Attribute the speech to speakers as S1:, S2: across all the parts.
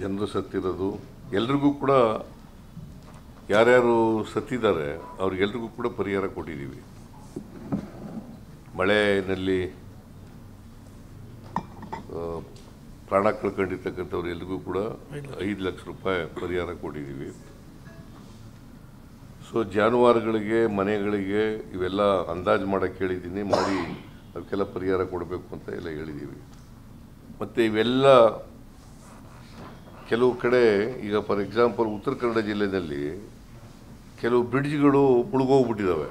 S1: ಜನರು ಸತ್ತಿರೋದು ಎಲ್ರಿಗೂ ಕೂಡ ಯಾರ್ಯಾರು ಸತ್ತಿದ್ದಾರೆ ಅವ್ರಿಗೆಲ್ರಿಗೂ ಕೂಡ ಪರಿಹಾರ ಕೊಟ್ಟಿದ್ದೀವಿ ಮಳೆಯಲ್ಲಿ ಆ, ಪ್ರಾಣ ಕಳ್ಕೊಂಡಿರ್ತಕ್ಕಂಥವ್ರು ಎಲ್ರಿಗೂ ಕೂಡ ಐದು ಲಕ್ಷ ರೂಪಾಯಿ ಪರಿಹಾರ ಕೊಟ್ಟಿದ್ದೀವಿ ಸೊ ಜಾನುವಾರುಗಳಿಗೆ ಮನೆಗಳಿಗೆ ಇವೆಲ್ಲ ಅಂದಾಜು ಮಾಡಕ್ಕೆ ಹೇಳಿದ್ದೀನಿ ಮಾಡಿ ಅವಕ್ಕೆಲ್ಲ ಪರಿಹಾರ ಕೊಡಬೇಕು ಅಂತ ಎಲ್ಲ ಹೇಳಿದ್ದೀವಿ ಮತ್ತು ಇವೆಲ್ಲ ಕೆಲವು ಕಡೆ ಈಗ ಫಾರ್ ಎಕ್ಸಾಂಪಲ್ ಉತ್ತರ ಕನ್ನಡ ಜಿಲ್ಲೆಯಲ್ಲಿ ಕೆಲವು ಬ್ರಿಡ್ಜ್ಗಳು ಮುಳುಗೋಗ್ಬಿಟ್ಟಿದ್ದಾವೆ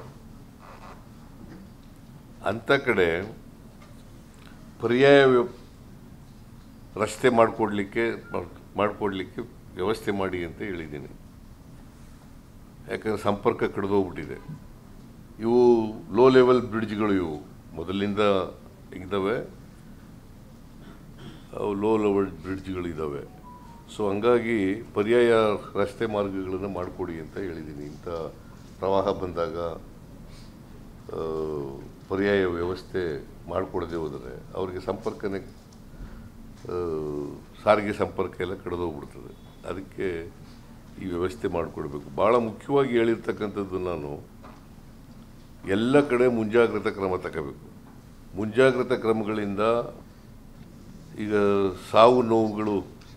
S1: ಅಂಥ ಕಡೆ ಪರ್ಯಾಯ ವ್ಯ- ರಸ್ತೆ ಮಾಡಿಕೊಡ್ಲಿಕ್ಕೆ ಮಾಡಿಕೊಡ್ಲಿಕ್ಕೆ ವ್ಯವಸ್ಥೆ ಮಾಡಿ ಅಂತ ಹೇಳಿದ್ದೀನಿ ಯಾಕಂದರೆ ಸಂಪರ್ಕ ಕಡಿದೋಗ್ಬಿಟ್ಟಿದೆ ಇವು ಲೋ ಲೆವೆಲ್ ಬ್ರಿಡ್ಜ್ಗಳು ಇವು ಮೊದಲಿನಿಂದ ಇದ್ದಾವೆ ಅವು ಲೋ ಲೆವೆಲ್ ಬ್ರಿಡ್ಜ್ಗಳು ಇದ್ದಾವೆ ಸೊ ಹಂಗಾಗಿ ಪರ್ಯಾಯ ರಸ್ತೆ ಮಾರ್ಗಗಳನ್ನು ಮಾಡಿಕೊಡಿ ಅಂತ ಹೇಳಿದ್ದೀನಿ ಇಂಥ ಪ್ರವಾಹ ಬಂದಾಗ ಆ, ಪರ್ಯಾಯ ವ್ಯವಸ್ಥೆ ಮಾಡಿಕೊಡದೆ ಹೋದರೆ ಅವರಿಗೆ ಸಂಪರ್ಕನೇ ಆ, ಸಾರಿಗೆ ಸಂಪರ್ಕ ಎಲ್ಲ ಕಡಿದೋಗ್ಬಿಡ್ತದೆ ಅದಕ್ಕೆ ಈ ವ್ಯವಸ್ಥೆ ಮಾಡಿಕೊಡ್ಬೇಕು ಭಾಳ ಮುಖ್ಯವಾಗಿ ಹೇಳಿರ್ತಕ್ಕಂಥದ್ದು ನಾನು ಎಲ್ಲ ಕಡೆ ಮುಂಜಾಗ್ರತಾ ಕ್ರಮ ತಗೋಬೇಕು ಮುಂಜಾಗ್ರತಾ ಕ್ರಮಗಳಿಂದ ಈಗ ಸಾವು ನೋವುಗಳು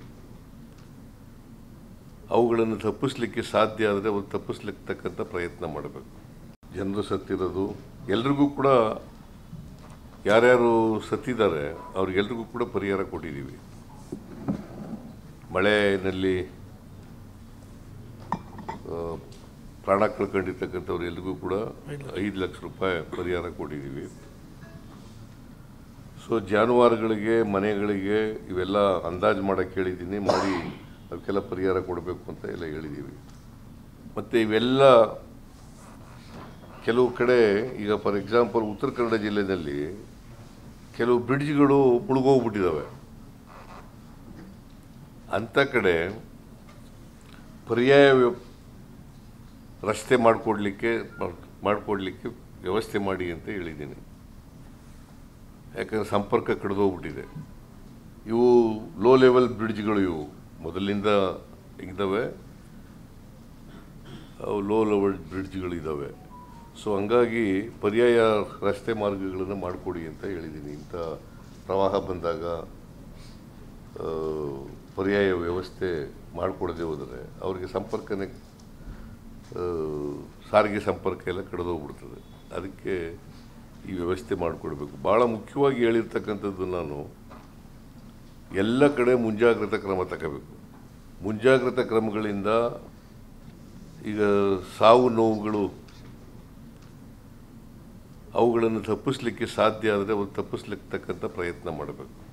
S1: ಅವುಗಳನ್ನು ತಪ್ಪಿಸ್ಲಿಕ್ಕೆ ಸಾಧ್ಯ ಆದರೆ ಅವು ತಪ್ಪಿಸ್ಲಿಕ್ಕತಕ್ಕಂಥ ಪ್ರಯತ್ನ ಮಾಡಬೇಕು ಜನರು ಸತ್ತಿರೋದು ಎಲ್ರಿಗೂ ಕೂಡ ಯಾರ್ಯಾರು ಸತ್ತಿದ್ದಾರೆ ಅವ್ರಿಗೆಲ್ರಿಗೂ ಕೂಡ ಪರಿಹಾರ ಕೊಟ್ಟಿದ್ದೀವಿ ಮಳೆಯಲ್ಲಿ ಆ, ಪ್ರಾಣ ಕಳ್ಕೊಂಡಿರ್ತಕ್ಕಂಥವ್ರು ಎಲ್ರಿಗೂ ಕೂಡ ಐದು ಲಕ್ಷ ರೂಪಾಯಿ ಪರಿಹಾರ ಕೊಟ್ಟಿದ್ದೀವಿ ಸೊ ಜಾನುವಾರುಗಳಿಗೆ ಮನೆಗಳಿಗೆ ಇವೆಲ್ಲ ಅಂದಾಜು ಮಾಡಕ್ಕೆ ಹೇಳಿದ್ದೀನಿ ಮಾಡಿ ಅವಕ್ಕೆಲ್ಲ ಪರಿಹಾರ ಕೊಡಬೇಕು ಅಂತ ಎಲ್ಲ ಹೇಳಿದ್ದೀವಿ ಮತ್ತು ಇವೆಲ್ಲ ಕೆಲವು ಕಡೆ ಈಗ ಫಾರ್ ಎಕ್ಸಾಂಪಲ್ ಉತ್ತರ ಕನ್ನಡ ಜಿಲ್ಲೆಯಲ್ಲಿ ಕೆಲವು ಬ್ರಿಡ್ಜ್ಗಳು ಮುಳುಗೋಗ್ಬಿಟ್ಟಿದ್ದಾವೆ ಅಂಥ ಕಡೆ ಪರ್ಯಾಯ ವ್ಯ- ರಸ್ತೆ ಮಾಡಿಕೊಡ್ಲಿಕ್ಕೆ ಮಾಡಿಕೊಡ್ಲಿಕ್ಕೆ ವ್ಯವಸ್ಥೆ ಮಾಡಿ ಅಂತ ಹೇಳಿದ್ದೀನಿ ಯಾಕಂದರೆ ಸಂಪರ್ಕ ಕಡಿದೋಗ್ಬಿಟ್ಟಿದೆ ಇವು ಲೋ ಲೆವೆಲ್ ಬ್ರಿಡ್ಜ್ಗಳು ಇವು ಮೊದಲಿನಿಂದ ಇದ್ದಾವೆ ಅವು ಲೋ ಲೆವೆಲ್ ಬ್ರಿಡ್ಜ್ಗಳು ಇದ್ದಾವೆ ಸೊ ಹಂಗಾಗಿ ಪರ್ಯಾಯ ರಸ್ತೆ ಮಾರ್ಗಗಳನ್ನು ಮಾಡಿಕೊಡಿ ಅಂತ ಹೇಳಿದ್ದೀನಿ ಇಂಥ ಪ್ರವಾಹ ಬಂದಾಗ ಆ, ಪರ್ಯಾಯ ವ್ಯವಸ್ಥೆ ಮಾಡಿಕೊಡದೆ ಹೋದರೆ ಅವರಿಗೆ ಸಂಪರ್ಕನೇ ಆ, ಸಾರಿಗೆ ಸಂಪರ್ಕ ಎಲ್ಲ ಕಡಿದೋಗ್ಬಿಡ್ತದೆ ಅದಕ್ಕೆ ಈ ವ್ಯವಸ್ಥೆ ಮಾಡಿಕೊಡ್ಬೇಕು ಭಾಳ ಮುಖ್ಯವಾಗಿ ಹೇಳಿರ್ತಕ್ಕಂಥದ್ದು ನಾನು ಎಲ್ಲ ಕಡೆ ಮುಂಜಾಗ್ರತಾ ಕ್ರಮ ತಗೋಬೇಕು ಮುಂಜಾಗ್ರತಾ ಕ್ರಮಗಳಿಂದ ಈಗ ಸಾವು ನೋವುಗಳು ಅವುಗಳನ್ನು ತಪ್ಪಿಸ್ಲಿಕ್ಕೆ ಸಾಧ್ಯ ಆದರೆ ಅವು ತಪ್ಪಿಸ್ಲಿಕ್ಕತಕ್ಕಂಥ ಪ್ರಯತ್ನ ಮಾಡಬೇಕು